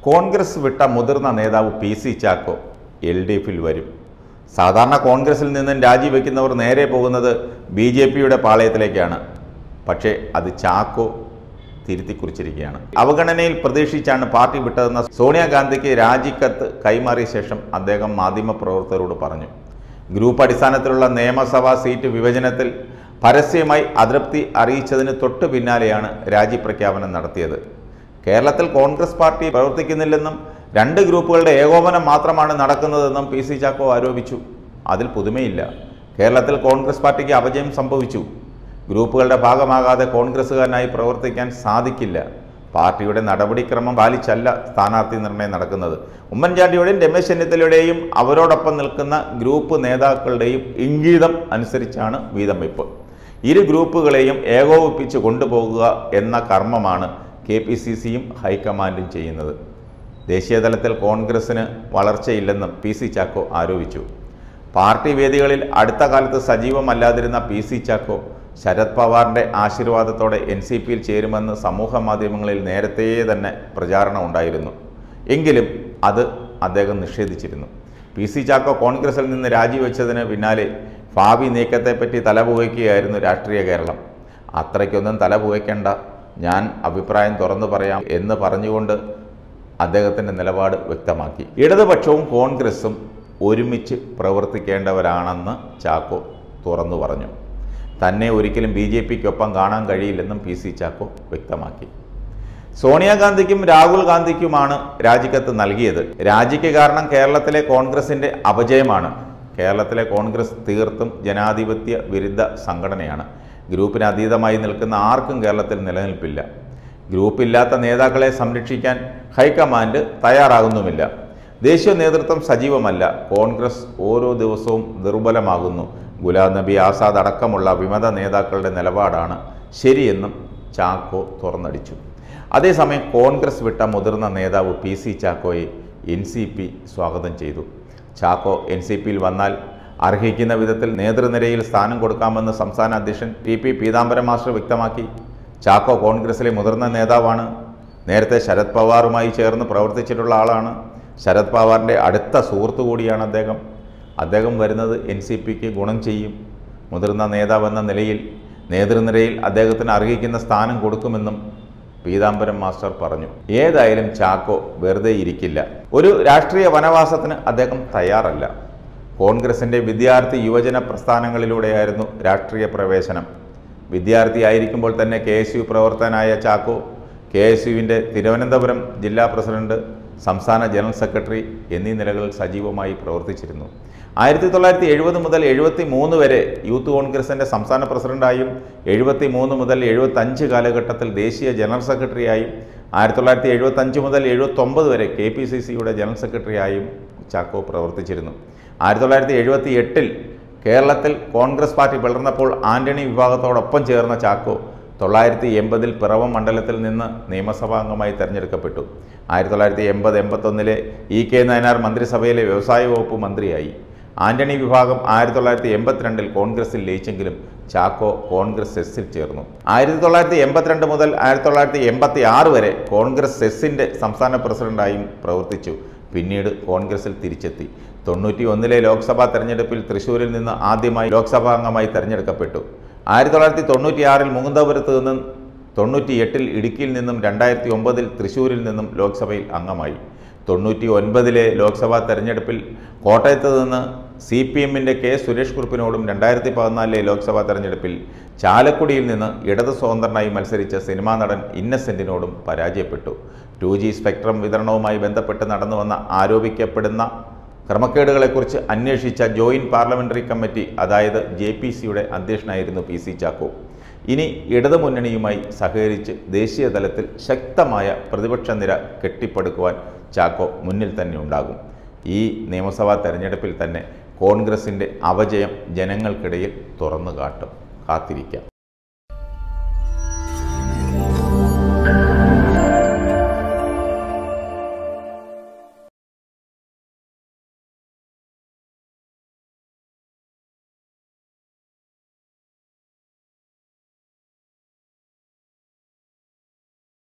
കോൺഗ്രസ് വിട്ട മുതിർന്ന നേതാവ് P C Chacko L D എഫിൽ വരും സാധാരണ കോൺഗ്രസിൽ നിന്നും രാജിവെക്കുന്നവർ നേരെ പോകുന്നത് ബി ജെ പിയുടെ പാളയത്തിലേക്കാണ് പക്ഷേ അത് ചാക്കോ തിരുത്തി കുറിച്ചിരിക്കുകയാണ് അവഗണനയിൽ പ്രതീക്ഷിച്ചാണ് പാർട്ടി വിട്ടതെന്ന സോണിയാഗാന്ധിക്ക് രാജിക്കത്ത് കൈമാറിയ ശേഷം അദ്ദേഹം മാധ്യമപ്രവർത്തകരോട് പറഞ്ഞു ഗ്രൂപ്പ് അടിസ്ഥാനത്തിലുള്ള നിയമസഭാ സീറ്റ് വിഭജനത്തിൽ പരസ്യമായി അതൃപ്തി അറിയിച്ചതിന് തൊട്ടു പിന്നാലെയാണ് രാജിപ്രഖ്യാപനം നടത്തിയത് കേരളത്തിൽ കോൺഗ്രസ് പാർട്ടി പ്രവർത്തിക്കുന്നില്ലെന്നും രണ്ട് ഗ്രൂപ്പുകളുടെ ഏകോപനം മാത്രമാണ് നടക്കുന്നതെന്നും പി സി ചാക്കോ ആരോപിച്ചു അതിൽ പുതുമയില്ല കേരളത്തിൽ കോൺഗ്രസ് പാർട്ടിക്ക് അപജയം സംഭവിച്ചു ഗ്രൂപ്പുകളുടെ ഭാഗമാകാതെ കോൺഗ്രസ്സുകാരനായി പ്രവർത്തിക്കാൻ സാധിക്കില്ല പാർട്ടിയുടെ നടപടിക്രമം പാലിച്ചല്ല സ്ഥാനാർത്ഥി നിർണയം നടക്കുന്നത് ഉമ്മൻചാണ്ടിയുടെയും രമേശ് ചെന്നിത്തലയുടെയും അവരോടൊപ്പം നിൽക്കുന്ന ഗ്രൂപ്പ് നേതാക്കളുടെയും ഇംഗിതം അനുസരിച്ചാണ് വീതം വെപ്പ് ഇരു ഗ്രൂപ്പുകളെയും ഏകോപിപ്പിച്ച് കൊണ്ടുപോകുക എന്ന കർമ്മമാണ് കെ പി സി സിയും ഹൈക്കമാൻഡും ചെയ്യുന്നത് ദേശീയതലത്തിൽ കോൺഗ്രസിന് വളർച്ചയില്ലെന്നും പി സി ചാക്കോ ആരോപിച്ചു പാർട്ടി വേദികളിൽ അടുത്ത കാലത്ത് സജീവമല്ലാതിരുന്ന പി സി ചാക്കോ ശരത് പവാറിൻ്റെ ആശീർവാദത്തോടെ എൻ സി പിയിൽ ചേരുമെന്ന് സമൂഹ മാധ്യമങ്ങളിൽ നേരത്തെ തന്നെ പ്രചാരണം ഉണ്ടായിരുന്നു എങ്കിലും അത് അദ്ദേഹം നിഷേധിച്ചിരുന്നു പി സി ചാക്കോ കോൺഗ്രസിൽ നിന്ന് രാജിവെച്ചതിന് പിന്നാലെ ഭാവി നീക്കത്തെപ്പറ്റി തലപുകയ്ക്കുകയായിരുന്നു രാഷ്ട്രീയ കേരളം അത്രയ്ക്കൊന്നും തലപുകയ്ക്കേണ്ട ഞാൻ അഭിപ്രായം തുറന്നു പറയാം എന്ന് പറഞ്ഞുകൊണ്ട് അദ്ദേഹത്തിൻ്റെ നിലപാട് വ്യക്തമാക്കി ഇടതുപക്ഷവും കോൺഗ്രസും ഒരുമിച്ച് പ്രവർത്തിക്കേണ്ടവരാണെന്ന് ചാക്കോ തുറന്നു പറഞ്ഞു തന്നെ ഒരിക്കലും ബി ജെ പിക്കൊപ്പം കാണാൻ കഴിയില്ലെന്നും പി സി ചാക്കോ വ്യക്തമാക്കി സോണിയാഗാന്ധിക്കും രാഹുൽ ഗാന്ധിക്കുമാണ് രാജിക്കത്ത് നൽകിയത് രാജിക്ക് കാരണം കേരളത്തിലെ കോൺഗ്രസിൻ്റെ അപജയമാണ് കേരളത്തിലെ കോൺഗ്രസ് തീർത്തും ജനാധിപത്യ വിരുദ്ധ സംഘടനയാണ് ഗ്രൂപ്പിന് അതീതമായി നിൽക്കുന്ന ആർക്കും കേരളത്തിൽ നിലനിൽപ്പില്ല ഗ്രൂപ്പില്ലാത്ത നേതാക്കളെ സംരക്ഷിക്കാൻ ഹൈക്കമാൻഡ് തയ്യാറാകുന്നുമില്ല ദേശീയ നേതൃത്വം സജീവമല്ല കോൺഗ്രസ് ഓരോ ദിവസവും ദുർബലമാകുന്നു ഗുലാം നബി ആസാദ് അടക്കമുള്ള വിമത നേതാക്കളുടെ നിലപാടാണ് ശരിയെന്നും ചാക്കോ തുറന്നടിച്ചു അതേസമയം കോൺഗ്രസ് വിട്ട മുതിർന്ന നേതാവ് പി സി ചാക്കോയെ എൻ സി പി സ്വാഗതം ചെയ്തു ചാക്കോ എൻ സി പിയിൽ വന്നാൽ അർഹിക്കുന്ന വിധത്തിൽ നേതൃനിരയിൽ സ്ഥാനം കൊടുക്കാമെന്ന് സംസ്ഥാന അധ്യക്ഷൻ ടി പി പീതാംബരം മാസ്റ്റർ വ്യക്തമാക്കി ചാക്കോ കോൺഗ്രസിലെ മുതിർന്ന നേതാവാണ് നേരത്തെ ശരത് പവാറുമായി ചേർന്ന് പ്രവർത്തിച്ചിട്ടുള്ള ആളാണ് ശരത് പവാറിൻ്റെ അടുത്ത സുഹൃത്തു കൂടിയാണ് അദ്ദേഹം അദ്ദേഹം വരുന്നത് എൻ സി പിക്ക് ഗുണം ചെയ്യും മുതിർന്ന നേതാവെന്ന നിലയിൽ നേതൃനിരയിൽ അദ്ദേഹത്തിന് അർഹിക്കുന്ന സ്ഥാനം കൊടുക്കുമെന്നും പീതാംബരം മാസ്റ്റർ പറഞ്ഞു ഏതായാലും ചാക്കോ വെറുതെ ഇരിക്കില്ല ഒരു രാഷ്ട്രീയ വനവാസത്തിന് അദ്ദേഹം തയ്യാറല്ല കോൺഗ്രസിൻ്റെ വിദ്യാർത്ഥി യുവജന പ്രസ്ഥാനങ്ങളിലൂടെയായിരുന്നു രാഷ്ട്രീയ പ്രവേശനം വിദ്യാർത്ഥിയായിരിക്കുമ്പോൾ തന്നെ കെ എസ് യു പ്രവർത്തകനായ ചാക്കോ കെ എസ് യുവിൻ്റെ തിരുവനന്തപുരം ജില്ലാ പ്രസിഡന്റ് സംസ്ഥാന ജനറൽ സെക്രട്ടറി എന്നീ നിലകളിൽ സജീവമായി പ്രവർത്തിച്ചിരുന്നു ആയിരത്തി തൊള്ളായിരത്തി എഴുപത് മുതൽ എഴുപത്തി മൂന്ന് വരെ യൂത്ത് കോൺഗ്രസിൻ്റെ സംസ്ഥാന പ്രസിഡന്റായും എഴുപത്തി മൂന്ന് മുതൽ എഴുപത്തഞ്ച് കാലഘട്ടത്തിൽ ദേശീയ ജനറൽ സെക്രട്ടറിയായും ആയിരത്തി തൊള്ളായിരത്തി എഴുപത്തഞ്ച് മുതൽ എഴുപത്തൊമ്പത് വരെ കെ പി സി സിയുടെ ജനറൽ സെക്രട്ടറിയായും ചാക്കോ പ്രവർത്തിച്ചിരുന്നു ആയിരത്തി തൊള്ളായിരത്തി എഴുപത്തി എട്ടിൽ കേരളത്തിൽ കോൺഗ്രസ് പാർട്ടി പിളർന്നപ്പോൾ ആന്റണി വിഭാഗത്തോടൊപ്പം ചേർന്ന ചാക്കോ തൊള്ളായിരത്തി എൺപതിൽ പിറവം മണ്ഡലത്തിൽ നിന്ന് നിയമസഭാ അംഗമായി തെരഞ്ഞെടുക്കപ്പെട്ടു ആയിരത്തി തൊള്ളായിരത്തി എൺപത് എൺപത്തൊന്നിലെ ഇ കെ നയനാർ മന്ത്രിസഭയിലെ വ്യവസായ വകുപ്പ് മന്ത്രിയായി ആന്റണി വിഭാഗം ആയിരത്തി തൊള്ളായിരത്തി എൺപത്തിരണ്ടിൽ കോൺഗ്രസിൽ ലയിച്ചെങ്കിലും ചാക്കോ കോൺഗ്രസ് എസ്സിൽ ചേർന്നു ആയിരത്തി തൊള്ളായിരത്തി എൺപത്തിരണ്ട് മുതൽ ആയിരത്തി തൊള്ളായിരത്തി എൺപത്തി ആറ് വരെ കോൺഗ്രസ് എസ്സിൻ്റെ സംസ്ഥാന പ്രസിഡന്റായും പ്രവർത്തിച്ചു പിന്നീട് കോൺഗ്രസിൽ തിരിച്ചെത്തി തൊണ്ണൂറ്റി ഒന്നിലെ ലോക്സഭാ തെരഞ്ഞെടുപ്പിൽ തൃശ്ശൂരിൽ നിന്ന് ആദ്യമായി ലോക്സഭാ അംഗമായി തെരഞ്ഞെടുക്കപ്പെട്ടു ആയിരത്തി തൊള്ളായിരത്തി തൊണ്ണൂറ്റിയാറിൽ മുകുന്ദപുരത്ത് നിന്നും തൊണ്ണൂറ്റി എട്ടിൽ ഇടുക്കിയിൽ നിന്നും രണ്ടായിരത്തി ഒമ്പതിൽ തൃശ്ശൂരിൽ നിന്നും ലോക്സഭയിൽ അംഗമായി തൊണ്ണൂറ്റി ഒൻപതിലെ ലോക്സഭാ തെരഞ്ഞെടുപ്പിൽ കോട്ടയത്ത് നിന്ന് സി പി എമ്മിൻ്റെ കെ സുരേഷ് കുറുപ്പിനോടും രണ്ടായിരത്തി പതിനാലിലെ ലോക്സഭാ തെരഞ്ഞെടുപ്പിൽ ചാലക്കുടിയിൽ നിന്ന് ഇടത് സ്വതന്ത്രനായി മത്സരിച്ച സിനിമാ നടൻ ഇന്നസെൻറ്റിനോടും പരാജയപ്പെട്ടു ടു ജി സ്പെക്ട്രം വിതരണവുമായി ബന്ധപ്പെട്ട് നടന്നു വന്ന ആരോപിക്കപ്പെടുന്ന ക്രമക്കേടുകളെക്കുറിച്ച് അന്വേഷിച്ച ജോയിൻറ്റ് പാർലമെൻ്ററി കമ്മിറ്റി അതായത് ജെ പി സിയുടെ അധ്യക്ഷനായിരുന്നു പി സി ചാക്കോ ഇനി ഇടതുമുന്നണിയുമായി സഹകരിച്ച് ദേശീയ തലത്തിൽ ശക്തമായ പ്രതിപക്ഷ നിര കെട്ടിപ്പടുക്കുവാൻ ചാക്കോ മുന്നിൽ തന്നെ ഉണ്ടാകും ഈ നിയമസഭാ തെരഞ്ഞെടുപ്പിൽ തന്നെ കോൺഗ്രസിൻ്റെ അപജയം ജനങ്ങൾക്കിടയിൽ തുറന്നു കാട്ടും കാത്തിരിക്കാം